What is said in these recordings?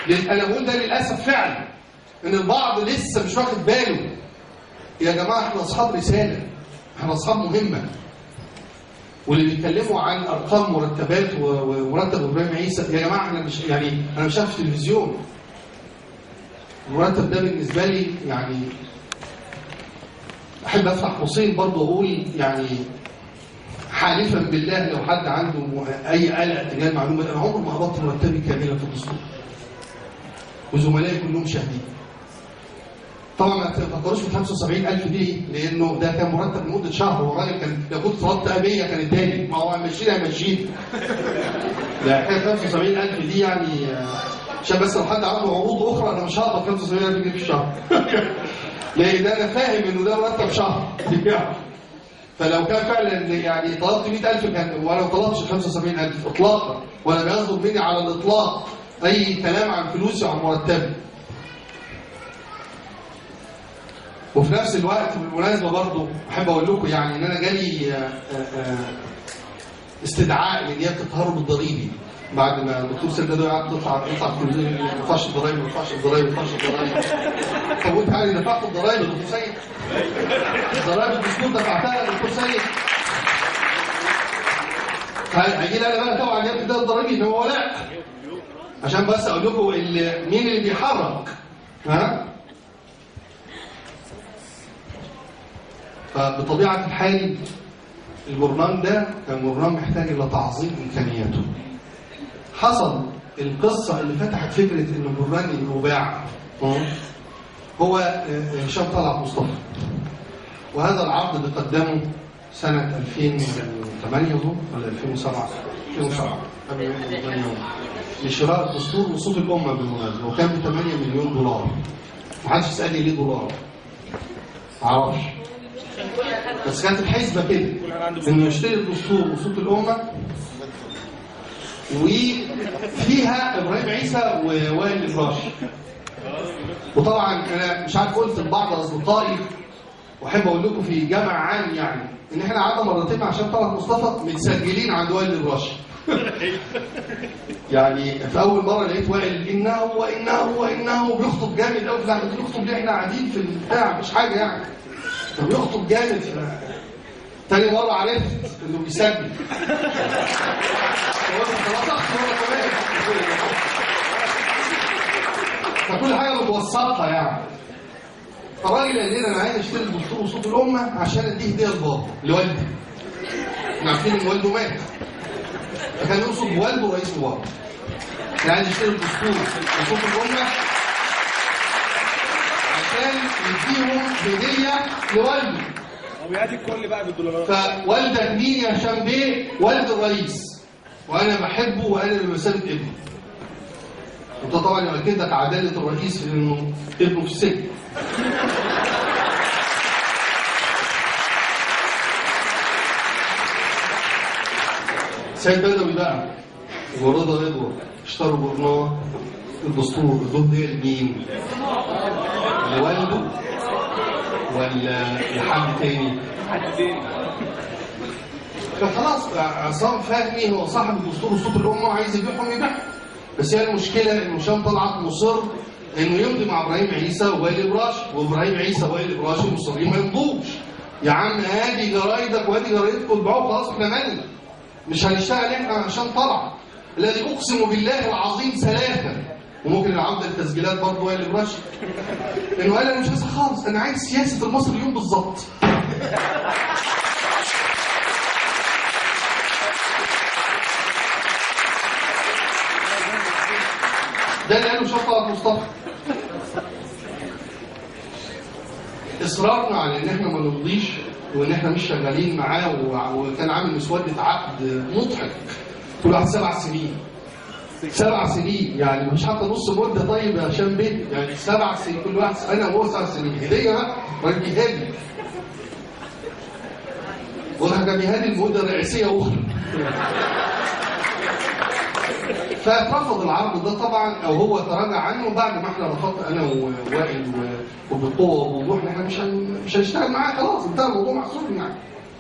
لل- انا بقول ده للاسف فعلا ان البعض لسه مش واخد باله يا جماعه احنا اصحاب رساله احنا اصحاب مهمه واللي بيتكلموا عن ارقام مرتبات و- ومرتب ابراهيم عيسى يا جماعه احنا مش يعني انا مش شايف في التلفزيون المرتب ده بالنسبه لي يعني احب افتح قوسين برضه اقول يعني حالفا بالله لو حد عنده م- اي قلق تجاه المعلومه انا عمري ما قبضت مرتبي كاملا في الدستور وزملائي كلهم شاهدين طبعا ما تفكروش في 75000 دي لانه ده كان مرتب لمده شهر والراجل كان لو كنت طلبت 100 كان اداني ما هو مشينا هيمشيني ده حكايه 75000 دي يعني آه، عشان بس لو حد عنده عروض اخرى انا مش هقبض 75000 جنيه في الشهر لان ده انا فاهم انه ده مرتب شهر فلو كان فعلا يعني طلبت 100000 كان وانا ما طلبتش 75000 اطلاقا ولا بيصدر مني على الاطلاق اي كلام عن فلوسي وعن مرتبي وفي نفس الوقت بالمناسبه برضو احب اقول لكم يعني ان انا جالي آه، آه، آه، استدعاء لنيابه التهرب الضريبي بعد ما الدكتور سيد قعد تطلع يطلع في التلفزيون ما يدفعش الضرايب ما يدفعش الضرايب ما يدفعش الضرايب طب وانت عارف دفعت الضرايب يا دكتور سيد ضرايب الدستور دفعتها يا دكتور سيد هيجي لي انا بقى طبعا نيابه الدار الضريبي ان هو لا عشان بس اقول لكم ال- مين اللي بيحرك ها فبطبيعه الحال البرنامج ده كان برنامج محتاج الى تعظيم امكانياته حصل القصه اللي فتحت فكره ان البرنامج يباع هو آه، هشام طلعت مصطفى وهذا العرض اللي قدمه سنة 2008 اظن ولا 2007 2007 قبل 2008 لشراء الدستور وصوت الأمة بالمناسبة وكان ب 8 مليون دولار محدش يسألني ليه دولار معرفش بس كانت الحسبة كده انه يشتري الدستور وصوت الأمة وفيها ابراهيم عيسى ووائل الراشد وطبعا انا مش عارف قلت لبعض اصدقائي واحب اقول لكم في جمع عام يعني ان احنا قعدنا مرتين عشان طلعت مصطفى متسجلين عند وائل الراشد يعني في اول مره لقيت وائل انه وانه وانه بيخطب جامد قوي لا بيخطب ليه احنا قاعدين في البتاع مش حاجه يعني كان بيخطب جامد ف... تاني مره عرفت انه بيسجل فقلت خلاص اخطب انا كمان فكل حاجه متوسطه يعني فالراجل قال لنا انا عايز اشتري الدستور وصوت الامه عشان اديه هديه لبابا لوالدي احنا عارفين ان والده مات فكان يقصد والده رئيس بابا كان عايز يشتري الدستور وصوت الامه عشان يديهم هديه لوالده هو بيعدي الكل بقى بالدولارات فوالدك مين يا هشام بيه؟ والد الرئيس وانا بحبه وانا بمثابه ابنه وده طبعا يؤكد لك عداله الرئيس في انه ابنه في السجن سيد بدوي بقى ورضا رضوى اشتروا برنامج الدستور ادوه هديه لمين؟ لوالده ولا لحد تاني؟ فخلاص عصام فهمي هو صاحب الدستور وصوت الامه وعايز يبيعهم يبيعهم بس هي المشكله ان هشام طلعت مصر انه يمضي مع ابراهيم عيسى ووائل ابراشي وابراهيم عيسى ووائل ابراشي مصرين ما يمضوش يا عم ادي جرايدك وادي جرايدكم اتباعوا خلاص احنا مالنا مش هنشتغل احنا عشان طلع الذي اقسم بالله العظيم ثلاثه وممكن العوده للتسجيلات برضه وائل ابراشي انه قال انا مش عايز خالص انا عايز سياسه المصريين بالظبط ده اللي قاله شرطة مصطفى اصرارنا على ان احنا ما نمضيش وان احنا مش شغالين معاه و- وكان عامل مسوده عقد مضحك كل واحد سبع سنين سبع سنين يعني مش حتى نص مده طيب يا هشام بيه يعني سبع سنين كل واحد انا وهو سبع سنين هديه بقى راجل بيهادي وده كان بيهادي المده الرئيسيه اخرى فاترفض العرض ده طبعا او هو تراجع عنه بعد ما احنا رفضت انا ووائل و- وبقوه وبوضوح ان احنا مش هن- مش هنشتغل معاه خلاص انتهى الموضوع محسوب يعني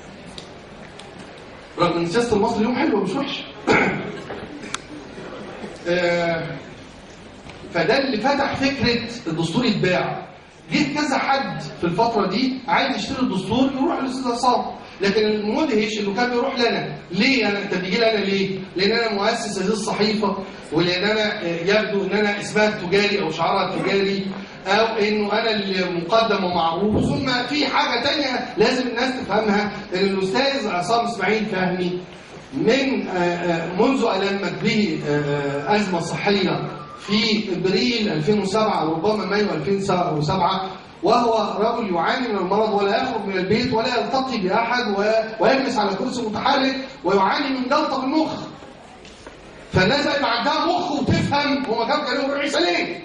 رغم ان سياسه المصري اليوم حلوه مش وحشه آه، فده اللي فتح فكره الدستور يتباع جه كذا حد في الفتره دي عايز يشتري الدستور يروح للاستاذ عصام لكن المدهش انه كان بيروح لنا ليه انا انت بتيجي لي انا ليه لان انا مؤسس هذه الصحيفه ولان انا آه، يبدو ان انا اسمها التجاري او شعارها التجاري او انه انا اللي مقدم ومعروف ثم في حاجه تانية لازم الناس تفهمها ان الاستاذ عصام اسماعيل فهمي من آه، آه، منذ ألمت به آه، آه، أزمة صحية في إبريل 2007 أو ربما مايو 2007 وهو رجل يعاني من المرض ولا يخرج من البيت ولا يلتقي بأحد و- ويجلس على كرسي متحرك ويعاني من جلطة في المخ فالناس اللي عندها مخ وتفهم هما كانوا كانوا الرئيس ليه؟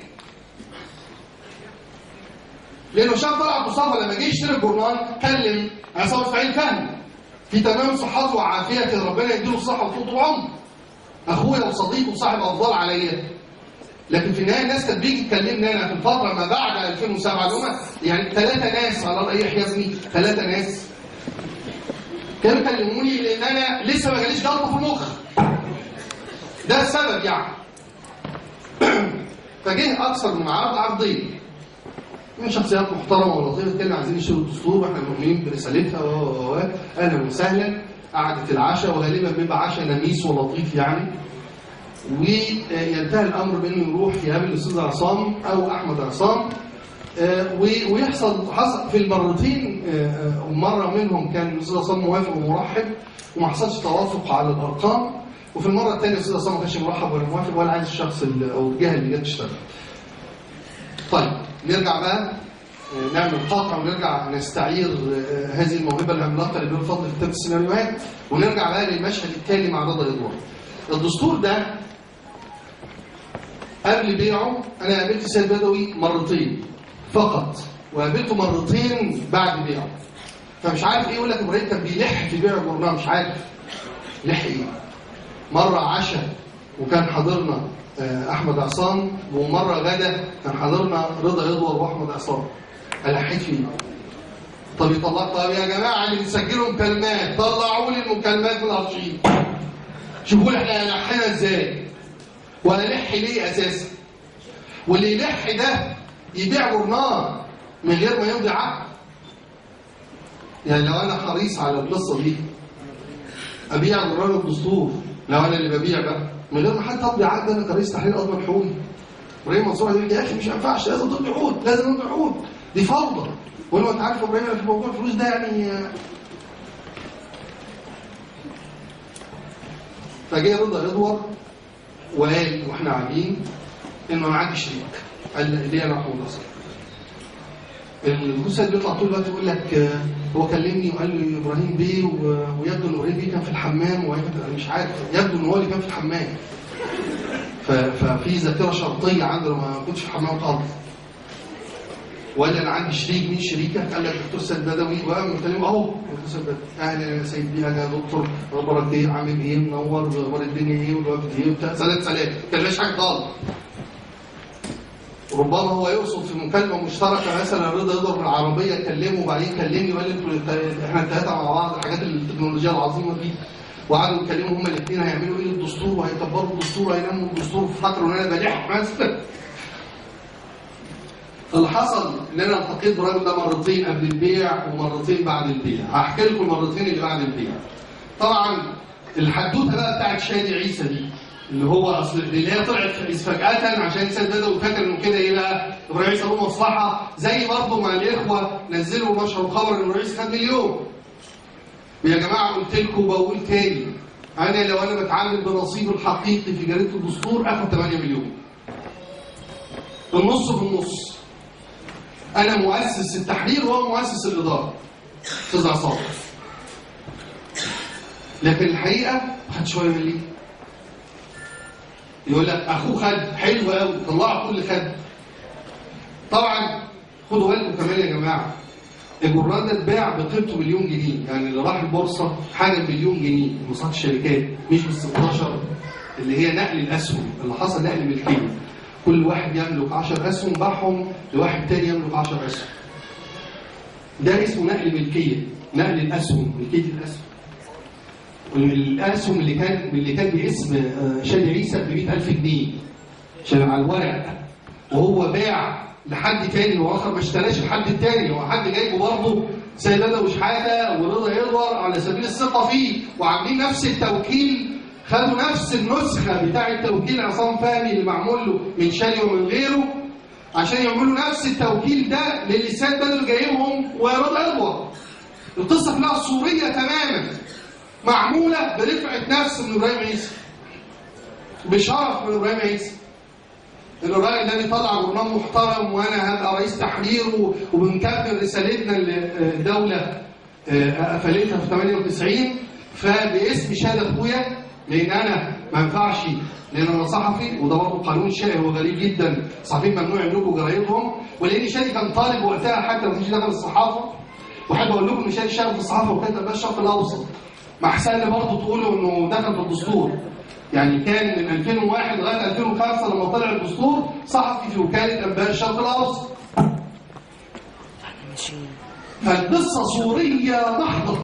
لأنه شاف طلعت مصطفى لما جه يشتري الجورنال كلم عصام إسماعيل فهمي في تمام صحته وعافيته ربنا يديله الصحه وطول العمر اخويا وصديقي وصاحب افضل عليا لكن في النهايه الناس كانت بيجي تكلمني انا في الفتره ما بعد 2007 اللي هم يعني ثلاثه ناس على راي حيازمي ثلاثه ناس كانوا يكلموني لان انا لسه ما جاليش جلطه في المخ ده السبب يعني فجه اكثر من عرض عرضين من شخصيات محترمه ولطيفه تتكلم عايزين يشتروا الدستور واحنا مؤمنين برسالتها و و و اهلا وسهلا قعدت العشاء وغالبا بيبقى عشاء نميس ولطيف يعني وينتهي الامر بانه يروح يقابل الاستاذ عصام او احمد عصام آه، و- ويحصل حصل في المرتين آه، آه، ومره منهم كان الاستاذ عصام موافق ومرحب وما حصلش توافق على الارقام وفي المره الثانيه الاستاذ عصام ما كانش مرحب ولا موافق ولا عايز الشخص اللي- او الجهه اللي جت تشتغل. طيب نرجع بقى آه، نعمل قاطع ونرجع نستعير آه، هذه الموهبه العملاقه اللي بفضل كتاب السيناريوهات ونرجع بقى للمشهد التالي مع رضا رضوان. الدستور ده قبل بيعه انا قابلت سيد بدوي مرتين فقط وقابلته مرتين بعد بيعه فمش عارف ايه يقول لك ابراهيم كان بيلح في بيع الجورنال مش عارف لح ايه مره عشاء وكان حاضرنا آه، احمد عصام ومره غدا كان حاضرنا رضا ادوار واحمد عصام الحيت فيه طب يطلع طب يا جماعه اللي بتسجلوا مكالمات طلعوا لي المكالمات من الارشيف شوفوا لي احنا لحينا ازاي وهنلح ليه اساسا واللي يلح ده يبيع جورنال من غير ما يمضي عقد يعني لو انا حريص على القصه دي ابيع جورنال الدستور لو انا اللي ببيع بقى من غير ما حد تمضي عقد انا كرئيس تحرير اضمن حقوقي ابراهيم منصور يقول لي يا اخي مش ينفعش لازم تمضي عقود لازم تمضي عقود دي فوضى وانا انت عارف يا ابراهيم أنا في موضوع الفلوس ده يعني آه، فجاء رضا ادوار وقال واحنا قاعدين انه انا عندي شريك قال لي ليه انا محمود اصلا الاستاذ بيطلع طول الوقت يقول لك آه، هو كلمني وقال لي ابراهيم بيه و- ويبدو ان ابراهيم بيه كان في الحمام ويبدو انا مش عارف يبدو ان هو اللي كان في الحمام ف- ففي ذاكره شرطيه عنده لما ما كنتش في الحمام خالص وقال لي انا عندي شريك مين شريكك؟ قال لي الدكتور سيد بدوي وقام مكلمه اهو الدكتور سيد بدوي اهلا يا سيد بيه يا دكتور اخبارك ايه عامل ايه منور اخبار الدنيا ايه والوقت ايه وبتاع سلام سلام ما كلمناش حاجه خالص ربما هو يقصد في مكالمه مشتركه مثلا رضا يضرب بالعربيه كلمه وبعدين كلمني وقال لي انتوا الت- احنا الثلاثه مع بعض الحاجات التكنولوجيا العظيمه دي وقعدوا يتكلموا هما الاثنين هيعملوا ايه للدستور وهيكبروا الدستور وهينموا الدستور فاكروا ان انا بلح مثلا اللي حصل ان انا التقيت بالراجل ده مرتين قبل البيع ومرتين بعد البيع هحكي لكم المرتين اللي بعد البيع طبعا الحدوته بقى بتاعت شادي عيسى دي اللي هو اصل اللي هي طلعت فجاه عشان سيد بدوي فاكر انه كده ايه بقى ابراهيم عيسى له مصلحه زي برضه ما الاخوه نزلوا نشروا خبر ان ابراهيم عيسى خد مليون يا جماعه قلت لكم وبقول تاني انا لو انا بتعامل بنصيبه الحقيقي في جريده الدستور اخد 8 مليون النص في النص انا مؤسس التحرير وهو مؤسس الاداره استاذ عصام لكن الحقيقه ما خدش شويه مليم يقول لك اخوه خد حلو قوي طلعوا كل خد طبعا خدوا بالكم كمان يا جماعه الجرنان ده اتباع بقيمته مليون جنيه يعني اللي راح البورصه حاجه مليون جنيه مصاد الشركات مش بال 16 اللي هي نقل الاسهم اللي حصل نقل ملكيه كل واحد يملك 10 اسهم باعهم لواحد تاني يملك 10 اسهم ده اسمه نقل ملكيه نقل الاسهم ملكيه الاسهم والاسهم اللي كان اللي كان باسم آه، شادي عيسى ب 100000 جنيه عشان على الورق وهو باع لحد تاني واخر ما اشتراش لحد التاني هو حد جايبه برضه زي بدوي شحاته ورضا يدور على سبيل الثقه فيه وعاملين نفس التوكيل خدوا نفس النسخه بتاع التوكيل عصام فهمي اللي معمول له من شالي ومن غيره عشان يعملوا نفس التوكيل ده للسيد بدوي جايبهم ورضا يدور القصه كلها صوريه تماما معموله برفعه نفس من ابراهيم عيسى بشرف من ابراهيم عيسى ان الراجل ده بيطلع برنامج محترم وانا هبقى رئيس تحرير و- وبنكمل رسالتنا اللي الدوله آه، قفلتها في 98 فباسم شهاده اخويا لان انا ما ينفعش لان انا صحفي وده برضه قانون شائع وغريب جدا صحفيين ممنوع يملكوا جرايدهم ولان شادي كان طالب وقتها حتى ما فيش دخل الصحافه واحب اقول لكم ان شادي اشتغل في الصحافه وكتب بقى الشرق الاوسط مع احسن لي برضه تقولوا انه دخل في الدستور يعني كان من 2001 لغايه 2005 لما طلع الدستور صحفي في وكاله انباء الشرق الاوسط فالقصه صوريه محضه